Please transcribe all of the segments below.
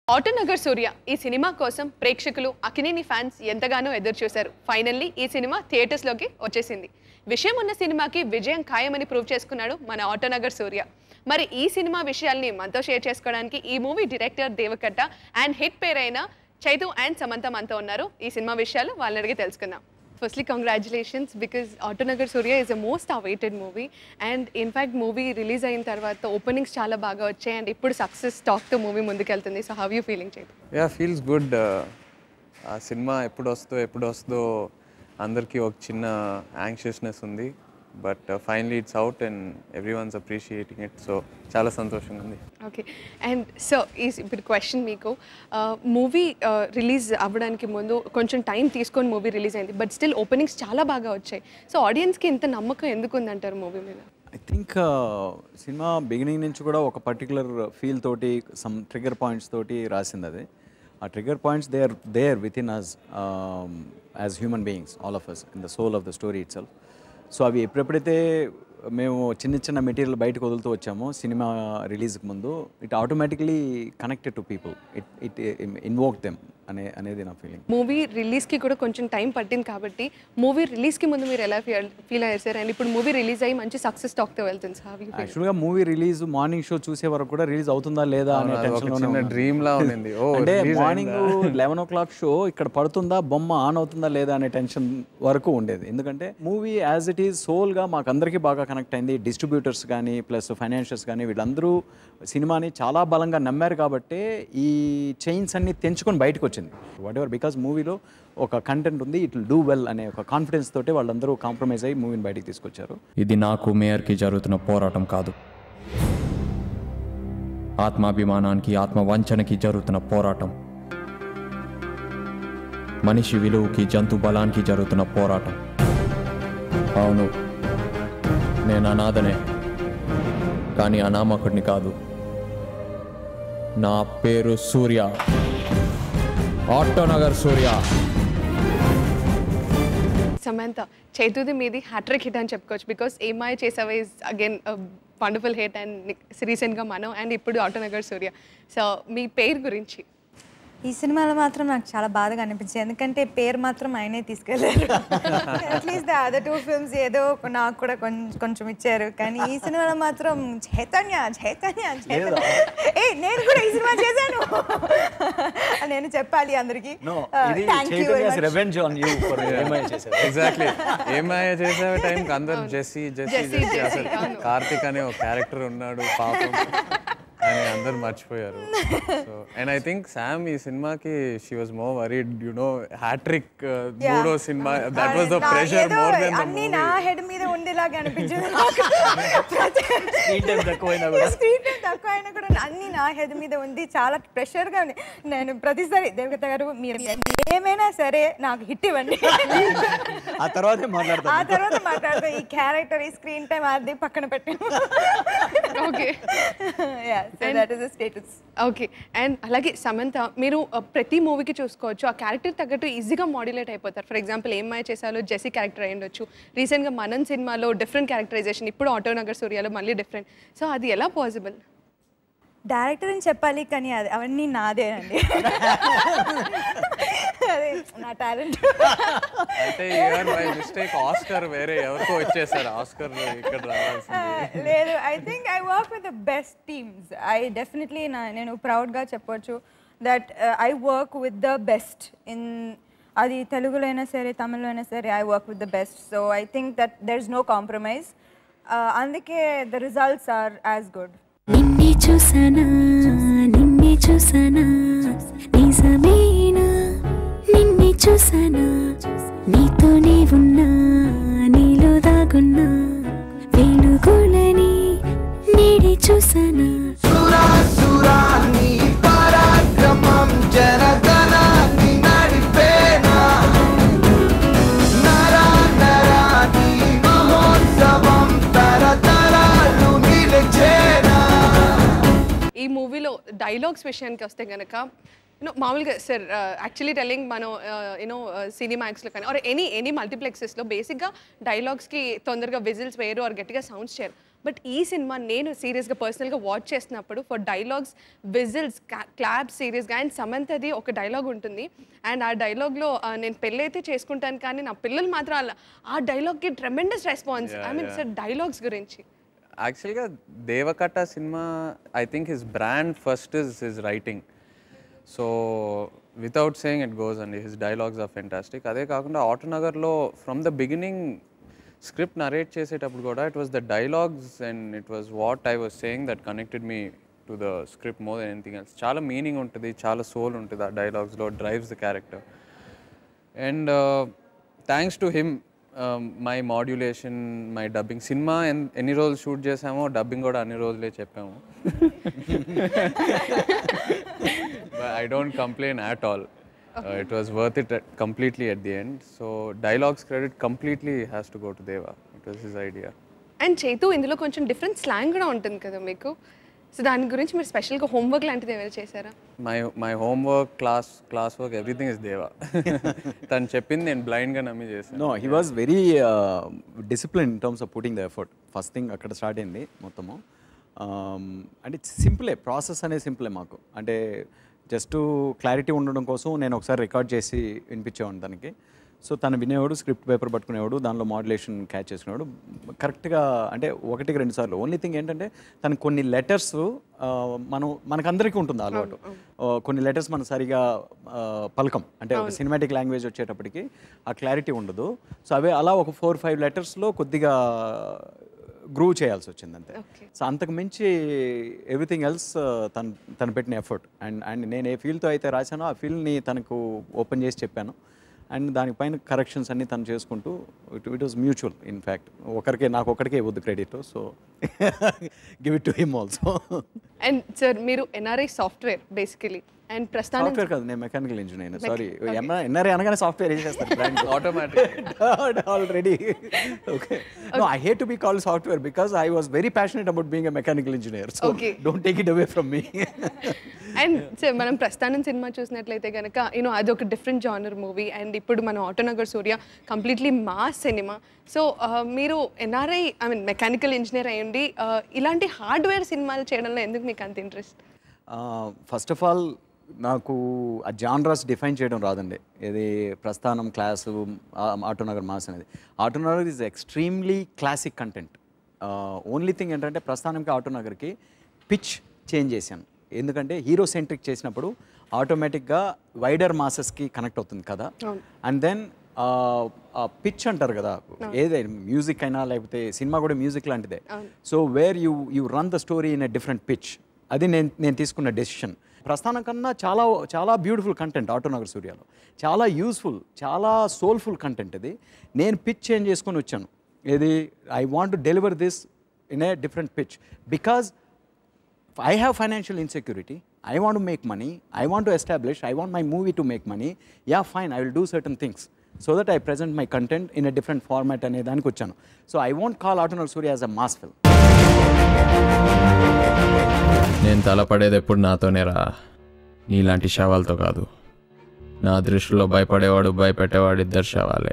ఆటోనగర్ సూర్య ఈ సినిమా కోసం ప్రేక్షకులు అకినేని ఫ్యాన్స్ ఎంతగానో ఎదురు చూశారు ఫైనల్లీ ఈ సినిమా థియేటర్స్లోకి వచ్చేసింది విషయం ఉన్న సినిమాకి విజయం ఖాయమని ప్రూవ్ చేసుకున్నాడు మన ఆటోనగర్ సూర్య మరి ఈ సినిమా విషయాల్ని మనతో షేర్ చేసుకోవడానికి ఈ movie director దేవకట్ట and hit పేరైన Chaitu and Samantha మనతో ఉన్నారు ఈ సినిమా విషయాలు వాళ్ళని అడిగి తెలుసుకుందాం firstly congratulations because Autonagar Surya is a most awaited movie and in fact movie release అయిన తర్వాత ఓపెనింగ్స్ చాలా బాగా వచ్చాయి అండ్ ఇప్పుడు సక్సెస్ టాక్తో మూవీ ముందుకెళ్తుంది so how you feeling Chaitu yeah feels good ఆ సినిమా ఎప్పుడు వస్తుందో ఎప్పుడు వస్తుందో అందరికీ ఒక చిన్న యాంగ్షియస్నెస్ ఉంది but finally it's out and everyone's appreciating it so చాలా సంతోషంగా ఉంది ఓకే అండ్ సో ఈ ఇప్పుడు క్వశ్చన్ మీకు మూవీ రిలీజ్ అవ్వడానికి ముందు కొంచెం టైం తీసుకొని మూవీ రిలీజ్ అయింది బట్ స్టిల్ ఓపెనింగ్స్ చాలా బాగా వచ్చాయి సో ఆడియన్స్కి ఇంత నమ్మకం ఎందుకు ఉందంటారు మూవీ మీద ఐ థింక్ సినిమా బిగినింగ్ నుంచి కూడా ఒక పర్టికులర్ ఫీల్ తోటి సమ్ ట్రిగర్ పాయింట్స్ తోటి రాసింది అది ఆ trigger points they are there within us as human beings all of us in the soul of the story itself so అవి ఎప్పుడెప్పుడైతే మేము చిన్న చిన్న మెటీరియల్ బయటకు వదులుతూ వచ్చామో సినిమా రిలీజ్కి ముందు it automatically connected to people it it invoke them అనే అనేది నా ఫీలింగ్ మూవీ రిలీజ్కి కూడా కొంచెం టైం పట్టింది కాబట్టి మూవీ రిలీజ్కి ముందు మీరు ఎలా ఫీల్ ఫీల్ అయ్యారు సార్ అండ్ ఇప్పుడు మూవీ రిలీజ్ అయ్యి మంచి సక్సెస్ టాక్తో వెళ్తుంది సార్ హౌ యూ ఫీల్ యాక్చువల్గా మూవీ రిలీజ్ మార్నింగ్ షో చూసే వరకు కూడా రిలీజ్ అవుతుందా లేదా అనే అది ఒక టెన్షన్ చిన్న డ్రీమ్ లా ఉండింది ఓ అంటే morning eleven o'clock show ఇక్కడ పడుతుందా బొమ్మ ఆన్ అవుతుందా లేదా అనే టెన్షన్ వరకు ఉండేది ఎందుకంటే మూవీ యాజ్ ఇట్ ఈజ్ సోల్గా మాకు అందరికీ బాగా కనెక్ట్ అయింది డిస్ట్రిబ్యూటర్స్ కానీ ప్లస్ ఫైనాన్షియల్స్ కానీ వీళ్ళందరూ సినిమాని చాలా బలంగా నమ్మారు కాబట్టి ఈ చైన్స్ అన్ని తెంచుకొని బయటకు వచ్చింది వాట్ ఎవర్ బికాస్ మూవీలో ఒక కంటెంట్ ఉంది ఇట్ విల్ డూ వెల్ అనే ఒక కాన్ఫిడెన్స్ తోటి వాళ్ళందరూ కాంప్రమైజ్ అయ్యి మూవీని బయటకు తీసుకొచ్చారు ఇది నాకు మేయర్కి జరుగుతున్న పోరాటం కాదు ఆత్మాభిమానానికి ఆత్మవంచనకి జరుగుతున్న పోరాటం మనిషి విలువకి జంతు బలానికి జరుగుతున్న పోరాటం అవును నేను అనాథనే కానీ అనామకుడిని కాదు నా పేరు సూర్య ఆటోనగర్ సూర్య సమంత చైతుది మీది హ్యాట్రిక్ హిట్ అని చెప్పుకోవచ్చు బికాస్ ఏమాయ చేసావా is again wonderful hit and రీసెంట్గా మనం అండ్ ఇప్పుడు ఆటోనగర్ సూర్య సో మీ పేరు గురించి ఈ సినిమాలో మాత్రం నాకు చాలా బాధగా అనిపించింది ఎందుకంటే పేరు మాత్రం ఆయనే తీసుకెళ్లారు at least the other two films ఏదో ఒక నాకు కూడా కొంచెం కొంచెం ఇచ్చారు కానీ ఈ సినిమాలో మాత్రం చైతన్య చైతన్య చైతన్య ఏ నేను కూడా ఈ సినిమా చేశాను అని నేను చెప్పాలి అందరికి No, ఇది చైతన్యస్ revenge on you for ఏమై చేశారు. ఎగ్జాక్ట్లీ ఏమాయ చేసే టైంకి అందరు జెస్సీ జెస్సీ జెస్సీ, జెస్సీ జెస్సీ, అసలు అవును. కార్తిక్ అనే ఒక క్యారెక్టర్ ఉన్నాడు పాపం అని అందరు మర్చిపోయారు so and I think Sam ఈ సినిమాకి she was more worried you know hattrick మూడో సినిమా దట్ వాస్ ద నా- ప్రెషర్ ఏదో మోర్ దెన్ ద అన్ని మూవీ నా హెడ్ మీద ఉండేలాగా అనిపించింది నాకు. Screen time తక్కువైనా కూడా. స్క్రీన్ టైం తక్కువ అయినా కూడా అన్ని నా హెడ్ మీద ఉంది చాలా ప్రెషర్గా ఉంది నేను ప్రతిసారి దేవగత గారు మీరు ఏమైనా సరే నాకు హిట్ ఇవ్వండి ఆ తర్వాతే మాట్లాడతాను ఆ తర్వాత మాట్లాడతా ఈ క్యారెక్టర్ ఈ స్క్రీన్ టైం అది పక్కన పెట్టి okay that is status okay and అలాగే సమంత మీరు uh, ప్రతి మూవీకి చూసుకోవచ్చు ఆ క్యారెక్టర్ తగ్గట్టు ఈజీగా మాడ్యులేట్ అయిపోతారు ఫర్ ఎగ్జాంపుల్ ఏం మాయ చేసాలో జెసీ క్యారెక్టర్ అయి ఉండొచ్చు రీసెంట్గా మనన్ సినిమాలో డిఫరెంట్ క్యారెక్టరైజేషన్ ఇప్పుడు ఆటోనగర్ సూర్యాలో మళ్ళీ డిఫరెంట్ సో అది ఎలా పాసిబుల్ డైరెక్టర్ అని చెప్పాలి కానీ అది అవన్నీ నాదే అండి అదే నా టాలెంట్ అంటే ఇయర్ బై మిస్టేక్ ఆస్కర్ వేరే ఎవరికో వచ్చేసారు ఆస్కర్ ఇక్కడ రావాల్సింది లేదు I think I work with the best teams I definitely నా నేను ప్రౌడ్గా చెప్పొచ్చు that I work with the best in అది తెలుగులో అయినా సరే తమిళ్లో అయినా సరే I work with the best so I think that there is no compromise అందుకే the results are as good నిన్నే చూసానా నిన్నే చూసానా నిజమేనా నిన్నే చూసానా నీతోనే ఉన్నా నీలో దాగున్నా వెలుగులని నీడే చూసానా సురాసురాన్ని పరాక్రమం జనగణాన్ని నడిపేనా నరా నరాని మహోత్సవం తరతరాలు నిలిచేనా ఈ మూవీలో డైలాగ్స్ విషయానికి వస్తే కనుక యూనో మామూలుగా సార్ యాక్చువల్లీ టెల్లింగ్ మనం యూనో సినిమాక్స్లో కానీ ఆర్ ఎనీ ఎనీ మల్టీప్లెక్సెస్లో బేసిక్గా డైలాగ్స్కి తొందరగా విజిల్స్ వేయరు ఆర్ గట్టిగా సౌండ్స్ చేయరు బట్ ఈ సినిమా నేను సీరియస్గా పర్సనల్గా వాచ్ చేసినప్పుడు ఫర్ డైలాగ్స్ విజిల్స్ క్లాబ్ సీరియస్గా అండ్ సమంతది ఒక డైలాగ్ ఉంటుంది అండ్ ఆ డైలాగ్లో నేను పెళ్ళి అయితే చేసుకుంటాను కానీ నా పిల్లలు మాత్రం అలా ఆ డైలాగ్కి tremendous response I mean sir dialogues గురించి యాక్చువల్గా దేవకట్ట cinema I think his brand first is his writing so without saying it goes అండి హిస్ డైలాగ్స్ ఆర్ ఫెంటాస్టిక్ అదే కాకుండా ఆటోనగర్లో from the beginning script narrate చేసేటప్పుడు కూడా it was the dialogues and it was what I was saying that connected me to the script more than anything else చాలా meaning ఉంటుంది చాలా soul ఉంటుంది ఆ డైలాగ్స్లో drives the character and thanks to him my modulation my dubbing cinema ఎన్ ఎన్ని రోజులు shoot చేసామో డబ్బింగ్ కూడా అన్ని రోజులే చెప్పాము I don't complain at all it was worth it completely at the end so dialogues credit completely has to go to Deva it was his idea and Chaitu ఇందులో కొంచెం డిఫరెంట్ స్లాంగ్ కూడా ఉంటుంది కదా మీకు సో దాని గురించి మీరు స్పెషల్గా హోంవర్క్ లాంటిది ఏమైనా చేశారా my my homework class class work everything is Deva తను చెప్పింది నేను బ్లైండ్గా నమ్మి చేశాను no he was very discipline in terms of putting the effort first thing అక్కడ స్టార్ట్ అయింది మొత్తము Um, అంటే సింపులే ప్రాసెస్ అనేది సింపులే మాకు అంటే జస్ట్ క్లారిటీ ఉండడం కోసం నేను ఒకసారి రికార్డ్ చేసి వినిపించేవాడిని తనకి సో తను వినేవాడు స్క్రిప్ట్ పేపర్ పట్టుకునేవాడు దానిలో మాడ్యులేషన్ క్యాచ్ చేసుకునేవాడు కరెక్ట్గా అంటే ఒకటికి రెండు సార్లు ఓన్లీ థింగ్ ఏంటంటే తను కొన్ని లెటర్స్ మనం మనకందరికీ ఉంటుంది ఆ అలవాటు ఆ, కొన్ని లెటర్స్ మనం సరిగా ఆ, పలకం అంటే ఒక సినిమాటిక్ లాంగ్వేజ్ వచ్చేటప్పటికి ఆ క్లారిటీ ఉండదు సో అవే అలా ఒక ఫోర్ ఫైవ్ లెటర్స్లో కొద్దిగా గ్రూవ్ చేయాల్సి వచ్చింది అంతే సో అంతకు మించి ఎవ్రీథింగ్ ఎల్స్ తను తను పెట్టిన ఎఫర్ట్ అండ్ అండ్ నేను ఏ ఫీల్తో అయితే రాశానో ఆ ఫీల్డ్ని తనకు ఓపెన్ చేసి చెప్పాను అండ్ దానిపైన కరెక్షన్స్ అన్ని తను చేసుకుంటూ it it was mutual in fact ఒకరికే నాకు ఒకరికే ఇవ్వద్దు credit so give it to him also and sir మీరు NRI software basically and Prasthanam software కాదు నేను మెకానికల్ ఇంజనీర్ సారీ ఎన్ఆర్ఏ అనగానే సాఫ్ట్వేర్ ఏం చేస్తారు brand automatic already. okay. No, I hate to be called software because I was very passionate about being a mechanical engineer. So Okay. don't take it away from me. And sir మనం Prasthanam cinema చూసినట్లయితే కనుక you know అది ఒక different genre movie and ఇప్పుడు మన Autonagar Surya completely mass cinema so మీరు NRI I mean mechanical engineer అయ్యండి uh, ఇలాంటి హార్డ్వేర్ సినిమాలు చేయడంలో ఎందుకు మీకు అంత ఇంట్రెస్ట్ ఫస్ట్ ఆఫ్ ఆల్ నాకు ఆ జాన్రాస్ డిఫైన్ చేయడం రాదండి ఇది ప్రస్థానం క్లాసు ఆటోనగర్ మాస్ అనేది Autonagar is extremely classic content only thing ఏంటంటే ప్రస్థానంకి ఆటోనగర్కి పిచ్ చేంజ్ చేశాను ఎందుకంటే హీరో సెంట్రిక్ చేసినప్పుడు ఆటోమేటిక్గా వైడర్ మాసెస్కి కనెక్ట్ అవుతుంది కదా అండ్ దెన్ ఆ పిచ్ అంటారు కదా ఏదైనా మ్యూజిక్ అయినా లేకపోతే సినిమా కూడా మ్యూజిక్ లాంటిదే so where you you run the story in a different pitch అది నేను నేను తీసుకున్న డెసిషన్ ప్రస్థానం కన్నా చాలా చాలా బ్యూటిఫుల్ కంటెంట్ ఆటోనగర్ సూర్యాలో చాలా యూస్ఫుల్ చాలా సోల్ఫుల్ కంటెంట్ ఇది నేను పిచ్ చేంజ్ చేసుకొని వచ్చాను ఇది I want to deliver this in a different pitch because I have financial insecurity. I want to make money. I want to establish. I want my movie to make money. Yeah, fine. I will do certain things so that I present my content in a different format అనే దానికి వచ్చాను so I want call Autonagar Surya as a mass film నేను తలపడేది ఎప్పుడు నాతోనే రా నీలాంటి శవాలతో కాదు నా దృష్టిలో భయపడేవాడు భయపెట్టేవాడు ఇద్దరు శవాలే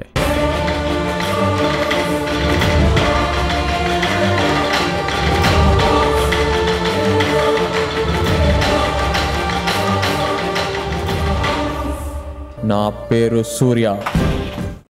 నా పేరు సూర్య